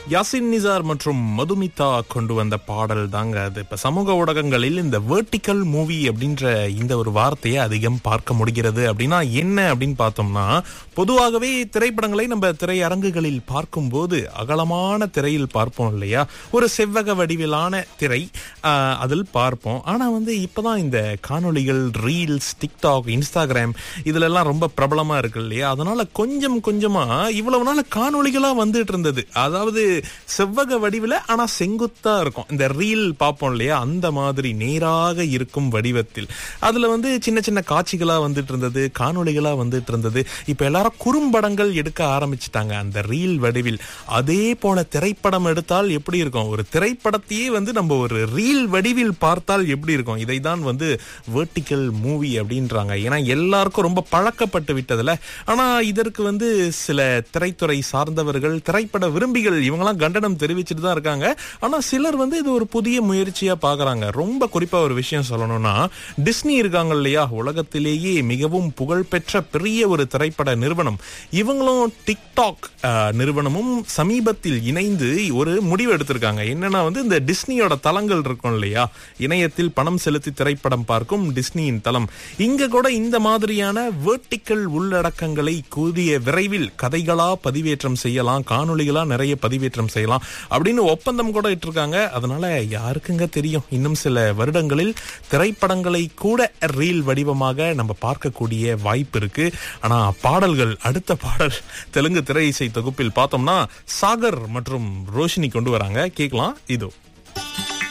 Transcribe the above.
யாசின் நிசார் மற்றும் மதுமிதா கொண்டு வந்த பாடல் தாங்க அது இப்ப சமூக ஊடகங்களில் இந்த வேர்டிக்கல் மூவி அப்படின்ற இந்த ஒரு வார்த்தையை அதிகம் பார்க்க முடிகிறது அப்படின்னா என்ன அப்படின்னு பார்த்தோம்னா பொதுவாகவே திரைப்படங்களை நம்ம திரையரங்குகளில் பார்க்கும்போது அகலமான திரையில் பார்ப்போம் இல்லையா ஒரு செவ்வக வடிவிலான திரை ஆஹ், அதில் பார்ப்போம் ஆனா வந்து இப்பதான் இந்த காணொளிகள் ரீல்ஸ் டிக்டாக் இன்ஸ்டாகிராம் இதுல எல்லாம் ரொம்ப பிரபலமா இருக்கு இல்லையா அதனால கொஞ்சம் கொஞ்சமா இவ்வளவு நாள் காணொளிகளா வந்துட்டு இருந்தது அதாவது செவ்வக வடிவில ஆனா செங்குத்தா இருக்கும் இந்த ரீல் பார்ப்போம் இல்லையா அந்த மாதிரி நேராக இருக்கும் வடிவத்தில் அதுல வந்து சின்ன சின்ன காட்சிகளா வந்துட்டு இருந்தது காணொளிகளா வந்துட்டு இருந்தது இப்ப எல்லாரும் குறும்படங்கள் எடுக்க ஆரம்பிச்சிட்டாங்க அந்த ரீல் வடிவில் அதே போல திரைப்படம் எடுத்தால் எப்படி இருக்கும் ஒரு திரைப்படத்தையே வந்து நம்ம ஒரு ரீல் வடிவில் பார்த்தால் எப்படி இருக்கும் இதை தான் வந்து வேர்டிக்கல் மூவி அப்படின்றாங்க ஏன்னா எல்லாருக்கும் ரொம்ப பழக்கப்பட்டு விட்டதுல ஆனா இதற்கு வந்து சில திரைத்துறை சார்ந்தவர்கள் திரைப்பட விரும்பிகள் இவங்கெல்லாம் கண்டனம் தெரிவிச்சுட்டு தான் இருக்காங்க ஆனா சிலர் வந்து இது ஒரு புதிய முயற்சியா பாக்குறாங்க ரொம்ப குறிப்பா ஒரு விஷயம் சொல்லணும்னா டிஸ்னி இருக்காங்க இல்லையா உலகத்திலேயே மிகவும் புகழ்பெற்ற பெரிய ஒரு திரைப்பட நிறுவனம் இவங்களும் டிக்டாக் அஹ், நிறுவனமும் சமீபத்தில் இணைந்து ஒரு முடிவு எடுத்திருக்காங்க என்னன்னா வந்து இந்த டிஸ்னியோட தளங்கள் இருக்கும் இல்லையா இணையத்தில் பணம் செலுத்தி திரைப்படம் பார்க்கும் டிஸ்னியின் தளம் இங்க கூட இந்த மாதிரியான வேர்டிக்கல் உள்ளடக்கங்களை கூடிய விரைவில் கதைகளா பதிவேற்றம் செய்யலாம் காணொளிகளா நிறைய பதிவேற்றம் செய்யலாம் அப்படின்னு ஒப்பந்தம் கூட இட்டிருக்காங்க அதனால யாருக்குங்க தெரியும் இன்னும் சில வருடங்களில் திரைப்படங்களை கூட ரீல் வடிவமாக நம்ம பார்க்கக்கூடிய வாய்ப்பு இருக்கு ஆனா பாடல்கள் அடுத்த பாடல் தெலுங்கு திரை இசை தொகுப்பில் பார்த்தோம்னா சாகர் மற்றும் ரோஷினி கொண்டு வராங்க கேட்கலாம் இதோ